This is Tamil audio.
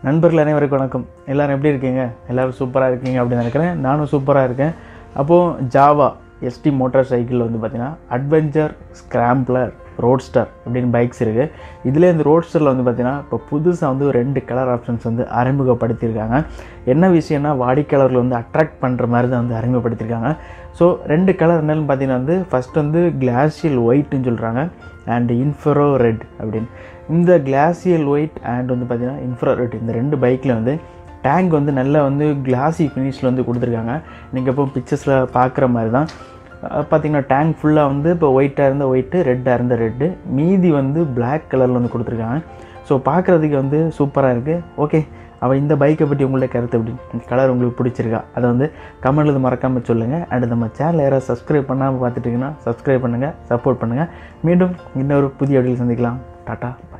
நண்பர்கள் அனைவருக்கும் வணக்கம் எல்லாரும் எப்படி இருக்கீங்க எல்லோரும் சூப்பராக இருக்கீங்க அப்படின்னு நினைக்கிறேன் நானும் சூப்பராக இருக்கேன் அப்போது ஜாவா எஸ்டி மோட்டார் சைக்கிளில் வந்து பார்த்தீங்கன்னா அட்வென்ச்சர் ஸ்க்ராம்ப்ளர் ரோட்ஸ்டர் அப்படின்னு பைக்ஸ் இருக்குது இதில் இந்த ரோட்ஸ்டரில் வந்து பார்த்தீங்கன்னா இப்போ புதுசாக வந்து ஒரு ரெண்டு கலர் ஆப்ஷன்ஸ் வந்து அறிமுகப்படுத்தியிருக்காங்க என்ன விஷயம்னா வாடிக்கையாளர்கள் வந்து அட்ராக்ட் பண்ணுற மாதிரி தான் வந்து அறிமுகப்படுத்தியிருக்காங்க ஸோ ரெண்டு கலர் என்னன்னு பார்த்தீங்கன்னா வந்து ஃபஸ்ட் வந்து கிளாசியல் ஒயிட்னு சொல்கிறாங்க அண்ட் இன்ஃபரோ ரெட் அப்படின்னு இந்த கிளாசியல் ஒயிட் அண்ட் வந்து பார்த்தீங்கன்னா இன்ஃப்ரா ரெட் இந்த ரெண்டு பைக்கில் வந்து டேங்க் வந்து நல்லா வந்து கிளாசி ஃபினிஷில் வந்து கொடுத்துருக்காங்க நீங்கள் இப்போ பிக்சர்ஸில் பார்க்குற மாதிரி தான் பார்த்திங்கன்னா டேங்க் ஃபுல்லாக வந்து இப்போ ஒயிட்டாக இருந்த ஒயிட்டு ரெட்டாக இருந்த ரெட்டு மீதி வந்து பிளாக் கலரில் வந்து கொடுத்துருக்காங்க ஸோ பார்க்குறதுக்கு வந்து சூப்பராக இருக்குது ஓகே அவள் இந்த பைக்கை பற்றி உங்களுடைய கருத்து எப்படி இந்த கலர் உங்களுக்கு பிடிச்சிருக்கா அதை வந்து கமெண்ட்ல மறக்காமல் சொல்லுங்கள் அண்ட் நம்ம சேனல் யாராவது சப்ஸ்கிரைப் பண்ணாமல் பார்த்துட்டிங்கன்னா சப்ஸ்கிரைப் பண்ணுங்கள் சப்போர்ட் பண்ணுங்கள் மீண்டும் இன்னொரு புதிய வழியில் சந்திக்கலாம் டாட்டா